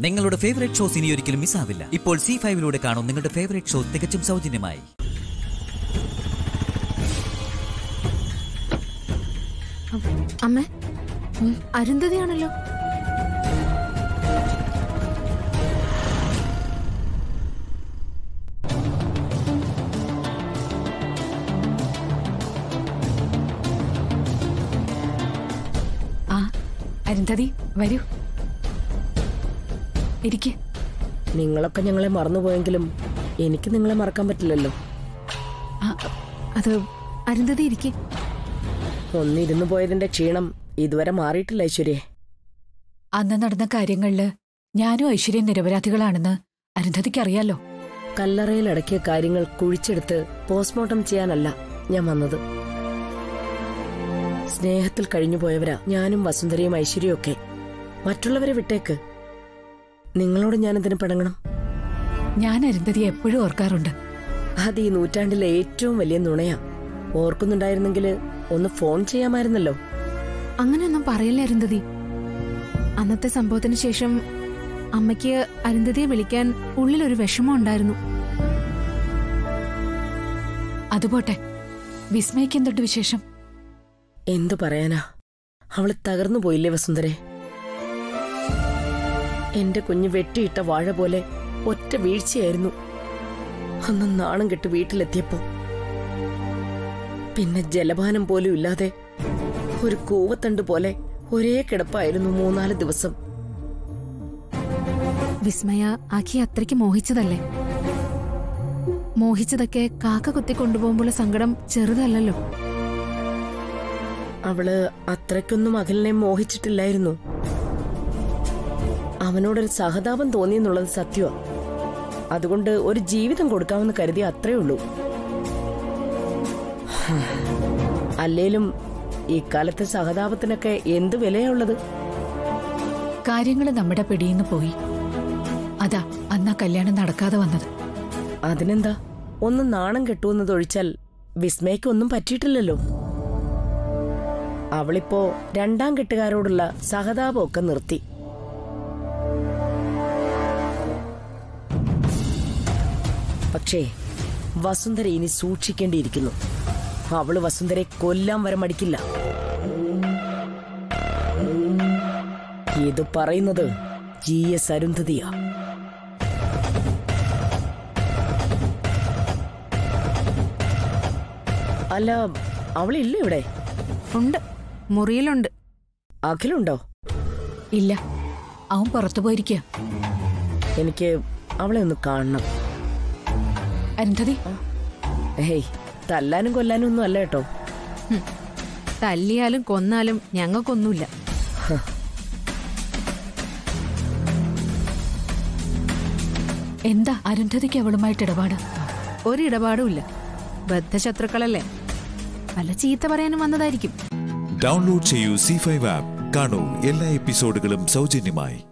നിങ്ങളുടെ favourite shows ഇനി ഒരിക്കലും മിസ്സാവില്ല ഇപ്പോൾ സി ഫൈവിലൂടെ കാണും നിങ്ങളുടെ ഫേവറേറ്റ് ഷോ തികച്ചും സൗജന്യമായി അമ്മ അരുന്ധതിയാണല്ലോ ആ അരുന്ധതി വരൂ ഇരിക്ക് നിങ്ങളൊക്കെ ഞങ്ങളെ മറന്നുപോയെങ്കിലും എനിക്ക് നിങ്ങളെ മറക്കാൻ പറ്റില്ലല്ലോ ആ, അത് അരുന്ധതി ഇരിക്കെ ഒന്നിരുന്നു പോയതിന്റെ ക്ഷീണം ഇതുവരെ മാറിയിട്ടില്ല ഐശ്വര്യേ അന്ന് നടന്ന കാര്യങ്ങളില് ഞാനും ഐശ്വര്യം നിരപരാധികളാണെന്ന് അരുന്ധതിക്ക് അറിയാലോ കല്ലറയിൽ അടക്കിയ കാര്യങ്ങൾ കുഴിച്ചെടുത്ത് പോസ്റ്റ്മോർട്ടം ചെയ്യാനല്ല ഞാൻ വന്നത് സ്നേഹത്തിൽ കഴിഞ്ഞു പോയവരാ ഞാനും വസുന്ധരയും ഐശ്വര്യയും ഒക്കെ മറ്റുള്ളവരെ വിട്ടേക്ക് നിങ്ങളോട് ഞാനെന്തിനു പിണങ്ങണം ഞാൻ അരുന്ധതിയെ എപ്പോഴും ഓർക്കാറുണ്ട് അത് ഈ നൂറ്റാണ്ടിലെ ഏറ്റവും വലിയ നുണയാ ഓർക്കുന്നുണ്ടായിരുന്നെങ്കിൽ ഒന്ന് ഫോൺ ചെയ്യാമായിരുന്നല്ലോ അങ്ങനെയൊന്നും പറയല്ലേ അരുന്ധതി അന്നത്തെ സംഭവത്തിന് ശേഷം അമ്മയ്ക്ക് അരുന്ധതിയെ വിളിക്കാൻ ഉള്ളിലൊരു വിഷമം ഉണ്ടായിരുന്നു അതുപോട്ടെ വിസ്മയ്ക്ക് എന്തുണ്ട് വിശേഷം എന്തു പറയാനാ അവള് തകർന്നു പോയില്ലേ വസുന്ധരെ എന്റെ കുഞ്ഞ് വെട്ടിയിട്ട വാഴ പോലെ ഒറ്റ വീഴ്ചയായിരുന്നു അന്ന് നാണം കെട്ട് വീട്ടിലെത്തിയപ്പോ പിന്നെ ജലപാനം പോലും ഇല്ലാതെ ഒരു കൂവത്തണ്ട് പോലെ ഒരേ കിടപ്പായിരുന്നു മൂന്നാല് ദിവസം വിസ്മയ ആഖി അത്രയ്ക്ക് മോഹിച്ചതല്ലേ മോഹിച്ചതൊക്കെ കാക്ക കുത്തി കൊണ്ടുപോകുമ്പോഴുള്ള സങ്കടം ചെറുതല്ലല്ലോ അവള് അത്രയ്ക്കൊന്നും അഖിലിനെ മോഹിച്ചിട്ടില്ലായിരുന്നു അവനോടൊരു സഹതാപം തോന്നിയെന്നുള്ളത് സത്യമാ അതുകൊണ്ട് ഒരു ജീവിതം കൊടുക്കാമെന്ന് കരുതി അത്രേ ഉള്ളൂ അല്ലേലും ഇക്കാലത്തെ സഹതാപത്തിനൊക്കെ എന്ത് വിലയാ ഉള്ളത് കാര്യങ്ങൾ നമ്മുടെ പിടിയിന്ന് പോയി അതാ അന്നാ കല്യാണം നടക്കാതെ വന്നത് അതിനെന്താ ഒന്ന് നാണം കെട്ടുവെന്നതൊഴിച്ചാൽ വിസ്മയ്ക്കൊന്നും പറ്റിയിട്ടില്ലല്ലോ അവളിപ്പോ രണ്ടാം കെട്ടുകാരോടുള്ള സഹതാപമൊക്കെ നിർത്തി പക്ഷേ വസുന്ധര ഇനി സൂക്ഷിക്കേണ്ടിയിരിക്കുന്നു അവള് വസുന്ധരെ കൊല്ലാൻ വരെ മടിക്കില്ല ഇത് പറയുന്നത് ജി എസ് അരുന്ധതിയാ അല്ല അവളില്ല ഇവിടെ ഉണ്ട് മുറിയിലുണ്ട് അഖിലുണ്ടോ ഇല്ല അവൻ പുറത്തു പോയിരിക്കുക എനിക്ക് അവളെ ഒന്ന് കാണണം അരുന്ധതി ഹേയ് തല്ലാനും കൊല്ലാനും ഒന്നും അല്ല കേട്ടോ തല്ലിയാലും കൊന്നാലും ഞങ്ങൾക്കൊന്നുമില്ല എന്താ അരുന്ധതിക്ക് അവളുമായിട്ട് ഇടപാട് ഒരിടപാടും ഇല്ല ബദ്ധശത്രുക്കളല്ലേ വല്ല ചീത്ത പറയാനും വന്നതായിരിക്കും ഡൗൺലോഡ് ചെയ്യൂ സി ഫൈവ് ആപ്പ് കാണൂ എല്ലാ എപ്പിസോഡുകളും സൗജന്യമായി